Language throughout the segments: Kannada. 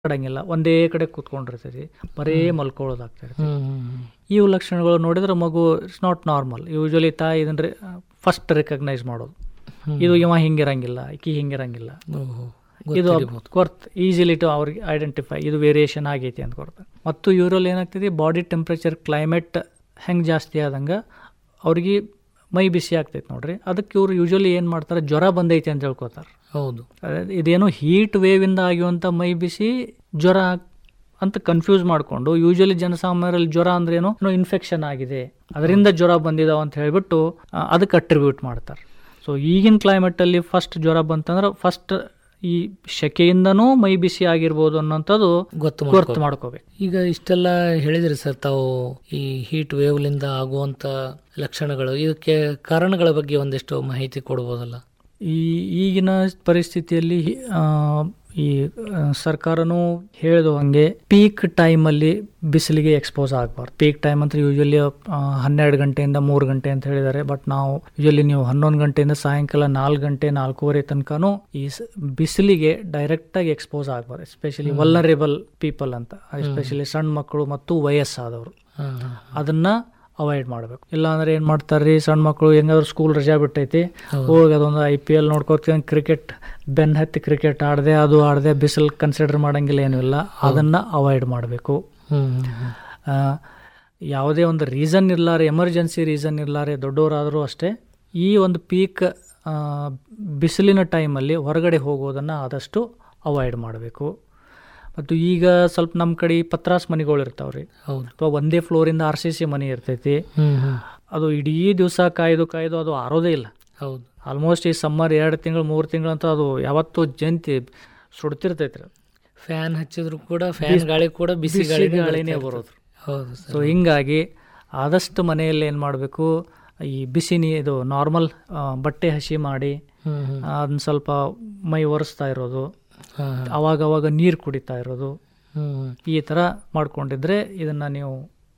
ಆಡಂಗಿಲ್ಲ ಒಂದೇ ಕಡೆ ಕೂತ್ಕೊಂಡಿರ್ತೈತಿ ಬರೇ ಮಲ್ಕೊಳ್ಳೋದಾಗ್ತದೆ ಹ್ಮ್ ಹ್ಮ್ ಹ್ಮ್. ಇವು ಲಕ್ಷಣಗಳು ನೋಡಿದ್ರೆ ಮಗು ಇಟ್ಸ್ ನಾಟ್ ನಾರ್ಮಲ್ ಯೂಶಲಿ ತಾಯಿ ಇದನ್ನ ಫಸ್ಟ್ ರೆಕಗ್ನೈಸ್ ಮಾಡೋದು ಹ್ಮ್. ಇದು ಇವ ಹಿಂಗಿರಂಗಿಲ್ಲ ಈಕಿ ಹಿಂಗಿರಂಗಿಲ್ಲ ಓಹೋ. ಇದು ಗೊತ್ತಿರ್ಬೋದು. ಕೊರ್ತ್ ಈಸಿಲಿ ಟು ಅವ್ರಿಗೆ ಐಡೆಂಟಿಫೈ ಇದು ವೇರಿಯೇಷನ್ ಆಗೈತಿ ಅಂತ ಕೊಡ್ತಾರೆ ಮತ್ತು ಇವರಲ್ಲಿ ಏನಾಗ್ತದೆ ಬಾಡಿ ಟೆಂಪ್ರೇಚರ್ ಕ್ಲೈಮೇಟ್ ಹೆಂಗೆ ಜಾಸ್ತಿ ಆದಂಗೆ ಅವ್ರಿಗೆ ಮೈ ಬಿಸಿ ಆಗ್ತೈತೆ ನೋಡ್ರಿ ಅದಕ್ಕೆ ಇವ್ರು ಯೂಶಲಿ ಏನು ಮಾಡ್ತಾರೆ ಜ್ವರ ಬಂದೈತಿ ಅಂತ ಹೇಳ್ಕೊತಾರೆ ಹೌದು ಅದೇ ಇದೇನೋ ಹೀಟ್ ವೇವಿಂದ ಆಗಿರುವಂಥ ಮೈ ಬಿಸಿ ಜ್ವರ ಅಂತ ಕನ್ಫ್ಯೂಸ್ ಮಾಡಿಕೊಂಡು ಯೂಶಲಿ ಜನಸಾಮಾನ್ಯರಲ್ಲಿ ಜ್ವರ ಅಂದ್ರೆ ಏನೋ ಏನೋ ಇನ್ಫೆಕ್ಷನ್ ಆಗಿದೆ ಅದರಿಂದ ಜ್ವರ ಬಂದಿದಾವ ಅಂತ ಹೇಳ್ಬಿಟ್ಟು ಆ, ಅದಕ್ಕೆ ಅಟ್ರಿಬ್ಯೂಟ್ ಮಾಡ್ತಾರೆ ಸೊ ಈಗಿನ ಕ್ಲೈಮೇಟಲ್ಲಿ ಫಸ್ಟ್ ಜ್ವರ ಬಂತಂದ್ರೆ ಫಸ್ಟ್ ಈ ಶೆಕೆಯಿಂದನೂ ಮೈ ಬಿಸಿ ಆಗಿರ್ಬೋದು ಅನ್ನೋಂಥದ್ದು ಗೊತ್ತು ಗೊತ್ತು ಮಾಡ್ಕೊ- ಮಾಡ್ಕೋಬೇಕು ಈಗ ಇಷ್ಟೆಲ್ಲ ಹೇಳಿದ್ರಿ ಸರ್ ತಾವು ಈ ಹೀಟ್ ವೇವ್ಲಿಂದ ಆಗುವಂತ ಲಕ್ಷಣಗಳು ಇದಕ್ಕೆ ಕಾರಣಗಳ ಬಗ್ಗೆ ಒಂದಿಷ್ಟು ಮಾಹಿತಿ ಕೊಡ್ಬೋದಲ್ಲ ಈ ಈಗಿನ ಪರಿಸ್ಥಿತಿಯಲ್ಲಿ ಆ, ಈ ಆ, ಸರ್ಕಾರನೂ ಹೇಳಿದ ಹಂಗೆ ಪೀಕ್ ಟೈಮಲ್ಲಿ ಬಿಸಿಲಿಗೆ ಎಕ್ಸ್ಪೋಸ್ ಆಗಬಾರ್ದು ಪೀಕ್ ಟೈಮ್ ಅಂತ ಯೂಶಲಿ ಹನ್ನೆರಡು ಗಂಟೆಯಿಂದ ಮೂರು ಗಂಟೆ ಅಂತ ಹೇಳಿದ್ದಾರೆ ಬಟ್ ನಾವು ಯೂಶಲಿ ನೀವು ಹನ್ನೊಂದು ಗಂಟೆಯಿಂದ ಸಾಯಂಕಾಲ ನಾಲ್ಕು ಗಂಟೆ ನಾಲ್ಕೂವರೆ ತನಕನೂ ಈ ಸ- ಬಿಸಿಲಿಗೆ ಡೈರೆಕ್ಟಾಗಿ ಎಕ್ಸ್ಪೋಸ್ ಆಗಬಾರ್ದು ಎಸ್ಪೆಷಲಿ ವಲ್ಲರೇಬಲ್ ಪೀಪಲ್ ಅಂತ ಎಸ್ಪೆಷಲಿ ಸಣ್ಣ ಮಕ್ಕಳು ಮತ್ತು ವಯಸ್ಸಾದವರು ಹಾ, ಹಾ. ಅದನ್ನ ಅವಾಯ್ಡ್ ಮಾಡಬೇಕು ಇಲ್ಲಾಂದ್ರೆ ಏನು ಮಾಡ್ತಾರ್ರಿ ಸಣ್ಣ ಮಕ್ಕಳು ಹೆಂಗಾದ್ರು ಸ್ಕೂಲ್ ರಜಾ ಬಿಟ್ಟೈತಿ ಹೌದು. ಹೋಗಿ ಅದೊಂದು ಐ ಪಿ ಎಲ್ ನೋಡ್ಕೋತೀನಿ ಕ್ರಿಕೆಟ್ ಬೆನ್ ಹತ್ತಿ ಕ್ರಿಕೆಟ್ ಆಡದೆ ಅದು ಆಡದೆ ಬಿಸಿಲು ಕನ್ಸಿಡರ್ ಮಾಡಂಗಿಲ್ಲ ಏನೂ ಇಲ್ಲ ಅದನ್ನ ಅವಾಯ್ಡ್ ಮಾಡಬೇಕು ಹ್ಮ್ ಹ್ಮ್ ಹ್ಮ್. ಯಾವುದೇ ಒಂದು ರೀಸನ್ ಇರ್ಲಾರೆ ಎಮರ್ಜೆನ್ಸಿ ರೀಸನ್ ಇರ್ಲಾರೆ ದೊಡ್ಡವರಾದರೂ ಅಷ್ಟೇ ಈ ಒಂದು ಪೀಕ್ ಬಿಸಿಲಿನ ಟೈಮಲ್ಲಿ ಹೊರಗಡೆ ಹೋಗೋದನ್ನು ಆದಷ್ಟು ಅವಾಯ್ಡ್ ಮಾಡಬೇಕು ಮತ್ತು ಈಗ ಸ್ವಲ್ಪ ನಮ್ಮ ಕಡೆ ಪತ್ರಾಸ್ ಮನೆಗಳು ಇರ್ತಾವ್ರಿ ಹೌದು ಅಥವಾ ಒಂದೇ ಫ್ಲೋರಿಂದ ಆರ್ ಸಿ ಸಿ ಮನೆ ಇರ್ತೈತಿ ಹ್ಮ್ ಹ್ಮ್ ಅದು ಇಡೀ ದಿವಸ ಕಾಯ್ದು ಕಾಯ್ದು ಅದು ಆರೋದೇ ಇಲ್ಲ ಹೌದು ಆಲ್ಮೋಸ್ಟ್ ಈ ಸಮ್ಮರ್ ಎರಡು ತಿಂಗಳು ಮೂರು ತಿಂಗಳಂತ ಅದು ಯಾವತ್ತೂ ಜಂತಿ ಸುಡ್ತಿರ್ತೈತ್ರಿ ಫ್ಯಾನ್ ಹಚ್ಚಿದ್ರು ಕೂಡ ಫ್ಯಾನ್ ಗಾಳಿ ಕೂಡ ಬಿಸಿ ಗಾಳಿ ಗಾಳಿನೇ ಬರೋದು ಹೌದು ಸೊ ಸರ್ ಹಿಂಗಾಗಿ ಆದಷ್ಟು ಮನೆಯಲ್ಲಿ ಏನು ಮಾಡಬೇಕು ಈ ಬಿಸಿ ನೀ ಇದು ನಾರ್ಮಲ್ ಬಟ್ಟೆ ಹಸಿ ಮಾಡಿ ಹ್ಮ್ ಹ್ಮ್ ಅದನ್ನ ಸ್ವಲ್ಪ ಮೈ ಒರೆಸ್ತಾ ಇರೋದು ಹಾ, ಹಾ. ಅವಾಗ ಅವಾಗ ನೀರು ಕುಡಿತಾ ಇರೋದು ಹ್ಮ್ ಹ್ಮ್. ಈ ಥರ ಮಾಡ್ಕೊಂಡಿದ್ರೆ ಇದನ್ನು ನೀವು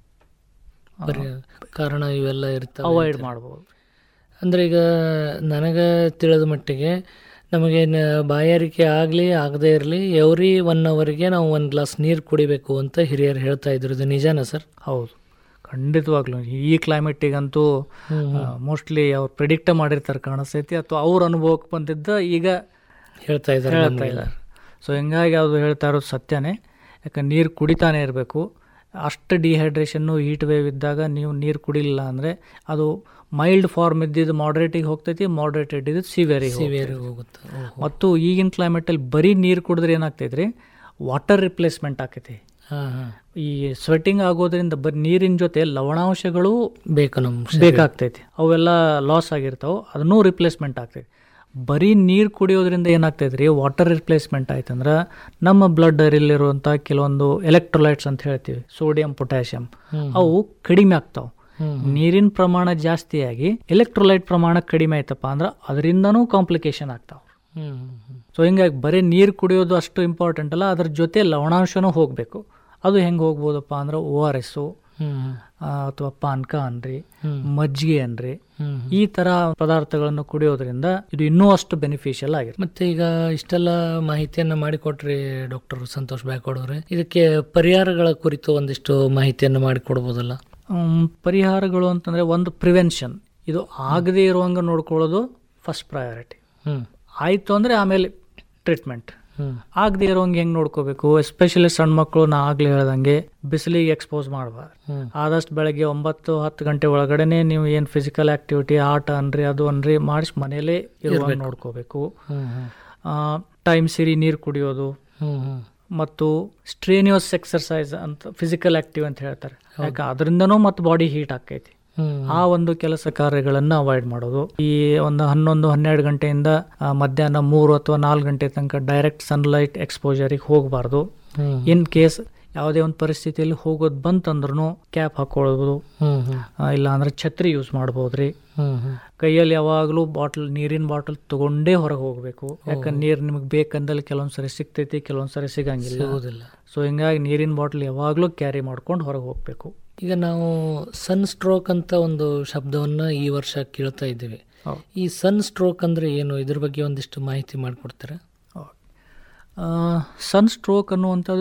ಬರೀ ಕಾರಣ ಇವೆಲ್ಲ ಇರ್ತವೆ ಅವಾಯ್ಡ್ ಮಾಡ್ಬೋದು ಅಂದ್ರೆ ಈಗ ನನಗೆ ತಿಳಿದ ಮಟ್ಟಿಗೆ ನಮಗೆ ನ- ಬಾಯಾರಿಕೆ ಆಗಲಿ ಆಗದೇ ಇರಲಿ ಎವ್ರಿ ಒನ್ ಅವರ್ಗೆ ನಾವು ಒಂದು ಗ್ಲಾಸ್ ನೀರು ಕುಡಿಬೇಕು ಅಂತ ಹಿರಿಯರು ಹೇಳ್ತಾ ಇದ್ರು ಇದು ನಿಜಾನಾ ಸರ್ ಹೌದು ಖಂಡಿತವಾಗ್ಲೂ ಈ ಕ್ಲೈಮೇಟಿಗಂತೂ ಹ್ಮ್ ಮೋಸ್ಟ್ಲಿ ಅವ್ರು ಪ್ರಿಡಿಕ್ಟ್ ಮಾಡಿರ್ತಾರೆ ಕಾಣಿಸ್ತೈತಿ ಅಥವಾ ಅವ್ರ ಅನುಭವಕ್ಕೆ ಬಂದಿದ್ದ ಈಗ ಹೇಳ್ತಾ ಇದ್ದಾರೆ ಹೇಳ್ತಾ ನಮ್ಗೆಲ್ಲ. ಇದ್ದಾರೆ ಸೊ ಹಿಂಗಾಗಿ ಅದು ಹೇಳ್ತಾ ಇರೋದು ಸತ್ಯನೇ ಯಾಕಂದ್ರೆ ನೀರು ಕುಡಿತಾನೆ ಇರಬೇಕು ಅಷ್ಟು ಡಿಹೈಡ್ರೇಷನ್ನು ಹೀಟ್ ವೇವ್ ಇದ್ದಾಗ ನೀವು ನೀರು ಕುಡಿಲಿಲ್ಲ ಅಂದರೆ ಅದು ಮೈಲ್ಡ್ ಫಾರ್ಮ್ ಇದ್ದಿದ್ದು ಮಾಡ್ರೇಟಿಗೆ ಹೋಗ್ತೈತಿ ಮಾಡ್ರೇಟೆಡ್ ಇದ್ದು ಸಿವಿಯರಿಗೆ ಸಿವಿಯರ್ ಹೋಗುತ್ತೆ ಓಹೋ. ಮತ್ತು ಈಗಿನ ಕ್ಲೈಮೇಟಲ್ಲಿ ಬರೀ ನೀರು ಕುಡಿದ್ರೆ ಏನಾಗ್ತೈತ್ರಿ ವಾಟರ್ ರಿಪ್ಲೇಸ್ಮೆಂಟ್ ಆಕೈತಿ ಹಾ ಹಾ ಈ ಸ್ವೆಟ್ಟಿಂಗ್ ಆಗೋದ್ರಿಂದ ಬರೀ ನೀರಿನ ಜೊತೆ ಲವಣಾಂಶಗಳು ಬೇಕು ನಮ್ಮ ಬೇಕಾಗ್ತೈತಿ ಅವೆಲ್ಲ ಲಾಸ್ ಆಗಿರ್ತಾವೆ ಅದನ್ನೂ ರಿಪ್ಲೇಸ್ಮೆಂಟ್ ಆಗ್ತೈತಿ ಬರೀ ನೀರು ಕುಡಿಯೋದ್ರಿಂದ ಏನಾಗ್ತೈತೆ ರೀ ವಾಟರ್ ರಿಪ್ಲೇಸ್ಮೆಂಟ್ ಆಯ್ತಂದ್ರೆ ನಮ್ಮ ಬ್ಲಡ್ ಇರುವಂಥ ಕೆಲವೊಂದು ಎಲೆಕ್ಟ್ರೋಲೈಟ್ಸ್ ಅಂತ ಹೇಳ್ತೀವಿ ಸೋಡಿಯಂ ಪೊಟ್ಯಾಷಿಯಂ ಹ್ಮ್. ಅವು ಕಡಿಮೆ ಆಗ್ತಾವೆ ಹ್ಮ್. ನೀರಿನ ಪ್ರಮಾಣ ಜಾಸ್ತಿಯಾಗಿ ಎಲೆಕ್ಟ್ರೋಲೈಟ್ ಪ್ರಮಾಣ ಕಡಿಮೆ ಆಯ್ತಪ್ಪ ಅಂದ್ರೆ ಅದರಿಂದನೂ ಕಾಂಪ್ಲಿಕೇಶನ್ ಆಗ್ತಾವೆ ಹ್ಮ್ ಹ್ಮ್ ಹ್ಮ್. ಸೊ ಹಿಂಗಾಗಿ ಬರೀ ನೀರು ಕುಡಿಯೋದು ಅಷ್ಟು ಇಂಪಾರ್ಟೆಂಟ್ ಅಲ್ಲ ಅದ್ರ ಜೊತೆ ಲವಣಾಂಶನೂ ಹೋಗಬೇಕು ಅದು ಹೆಂಗೆ ಹೋಗ್ಬೋದಪ್ಪ ಅಂದ್ರೆ ಓ ಆರ್ ಎಸ್ಸು ಹ್ಮ್ ಹ್ಮ್. ಅಥವಾ ಪಾನಕ ಅನ್ರಿ ಹ್ಮ್. ಮಜ್ಜಿಗೆ ಅನ್ರಿ ಹ್ಮ್. ಈ ತರ ಪದಾರ್ಥಗಳನ್ನು ಕುಡಿಯೋದ್ರಿಂದ ಇದು ಇನ್ನೂ ಅಷ್ಟು ಬೆನಿಫಿಷಿಯಲ್ ಆಗಿರುತ್ತೆ ಮತ್ತೆ ಈಗ ಇಷ್ಟೆಲ್ಲ ಮಾಹಿತಿಯನ್ನ ಮಾಡಿಕೊಟ್ರಿ ಡಾಕ್ಟರ್ ಸಂತೋಷ್ ಬ್ಯಾಕೋಡ್ ಅವರೇ ಇದಕ್ಕೆ ಪರಿಹಾರಗಳ ಕುರಿತು ಒಂದಿಷ್ಟು ಮಾಹಿತಿಯನ್ನು ಮಾಡಿಕೊಡ್ಬೋದಲ್ಲ ಹ್ಮ್, ಪರಿಹಾರಗಳು ಅಂತಂದ್ರೆ ಒಂದು ಪ್ರಿವೆನ್ಷನ್ ಇದು ಆಗದೇ ಇರುವಂಗೆ ನೋಡ್ಕೊಳ್ಳೋದು ಫಸ್ಟ್ ಪ್ರಯಾರಿಟಿ ಹ್ಮ್ ಆಯಿತು ಅಂದರೆ ಆಮೇಲೆ ಟ್ರೀಟ್ಮೆಂಟ್ ಹ್ಮ್ ಆಗದೇ ಇರೋಂಗೆ ಹೆಂಗೆ ನೋಡ್ಕೋಬೇಕು ಎಸ್ಪೆಷಲಿ ಸಣ್ಣ ಮಕ್ಕಳು ನಾ ಆಗಲೇ ಹೇಳ್ದಂಗೆ ಬಿಸಿಲಿಗೆ ಎಕ್ಸ್ಪೋಸ್ ಮಾಡಬಾರ್ದು ಹ್ಮ್ ಆದಷ್ಟು ಬೆಳಗ್ಗೆ ಒಂಬತ್ತು ಹತ್ತು ಗಂಟೆ ಒಳಗಡೆನೆ ನೀವು ಏನು ಫಿಸಿಕಲ್ ಆಕ್ಟಿವಿಟಿ ಆಟ ಅನ್ರಿ ಅದು ಅನ್ರಿ ಮಾಡಿಸಿ ಮನೇಲೇ ಇರುವಂಗೆ ನೋಡ್ಕೋಬೇಕು ಹ್ಮ್ ಹ್ಮ್ ಟೈಮ್ ಸಿರಿ ನೀರು ಕುಡಿಯೋದು ಹ್ಮ್ ಹ್ಮ್ ಮತ್ತು ಸ್ಟ್ರೇನಿಯಸ್ ಎಕ್ಸರ್ಸೈಸ್ ಅಂತ ಫಿಸಿಕಲ್ ಆಕ್ಟಿವ್ ಅಂತ ಹೇಳ್ತಾರೆ ಯಾಕೆ ಅದರಿಂದನೂ ಮತ್ತು ಬಾಡಿ ಹೀಟ್ ಆಕೈತಿ ಹ್ಮ್ ಆ ಒಂದು ಕೆಲಸ ಕಾರ್ಯಗಳನ್ನು ಅವಾಯ್ಡ್ ಮಾಡೋದು ಈ ಒಂದು ಹನ್ನೊಂದು ಹನ್ನೆರಡು ಗಂಟೆಯಿಂದ ಆ, ಮಧ್ಯಾಹ್ನ ಮೂರು ಅಥವಾ ನಾಲ್ಕು ಗಂಟೆ ತನಕ ಡೈರೆಕ್ಟ್ ಸನ್ಲೈಟ್ ಎಕ್ಸ್ಪೋಜರಿಗೆ ಹೋಗಬಾರ್ದು ಹ್ಮ್ ಇನ್ ಕೇಸ್ ಯಾವುದೇ ಒಂದು ಪರಿಸ್ಥಿತಿಯಲ್ಲಿ ಹೋಗೋದು ಬಂತಂದ್ರೂ ಕ್ಯಾಪ್ ಹಾಕೊಳ್ಳೋದು ಹ್ಮ್ ಹ್ಮ್ ಆ, ಇಲ್ಲ ಅಂದ್ರೆ ಛತ್ರಿ ಯೂಸ್ ಮಾಡ್ಬೋದ್ರಿ ಹ್ಮ್ ಹ್ಮ್ ಕೈಯಲ್ಲಿ ಯಾವಾಗಲೂ ಬಾಟಲ್ ನೀರಿನ ಬಾಟಲ್ ತಗೊಂಡೇ ಹೊರಗೆ ಹೋಗಬೇಕು ಯಾಕಂದ್ರೆ ನೀರು ನಿಮಗೆ ಬೇಕಂದಲ್ಲಿ ಕೆಲವೊಂದು ಸರಿ ಸಿಗ್ತೈತಿ ಕೆಲವೊಂದು ಸರಿ ಸಿಗಂಗಿಲ್ಲ ಸಿಗುವುದಿಲ್ಲ ಸೊ ಹಿಂಗಾಗಿ ನೀರಿನ ಬಾಟಲ್ ಯಾವಾಗಲೂ ಕ್ಯಾರಿ ಮಾಡ್ಕೊಂಡು ಹೊರಗೆ ಹೋಗಬೇಕು ಈಗ ನಾವು ಸನ್ ಸ್ಟ್ರೋಕ್ ಅಂತ ಒಂದು ಶಬ್ದವನ್ನ ಈ ವರ್ಷ ಕೇಳ್ತಾ ಇದ್ದೀವಿ ಹೌದು. ಈ ಸನ್ ಸ್ಟ್ರೋಕ್ ಅಂದ್ರೆ ಏನು ಇದ್ರ ಬಗ್ಗೆ ಒಂದಿಷ್ಟು ಮಾಹಿತಿ ಮಾಡಿಕೊಡ್ತೀರಾ ಸನ್ ಸ್ಟ್ರೋಕ್ ಅನ್ನುವಂಥದ್ದು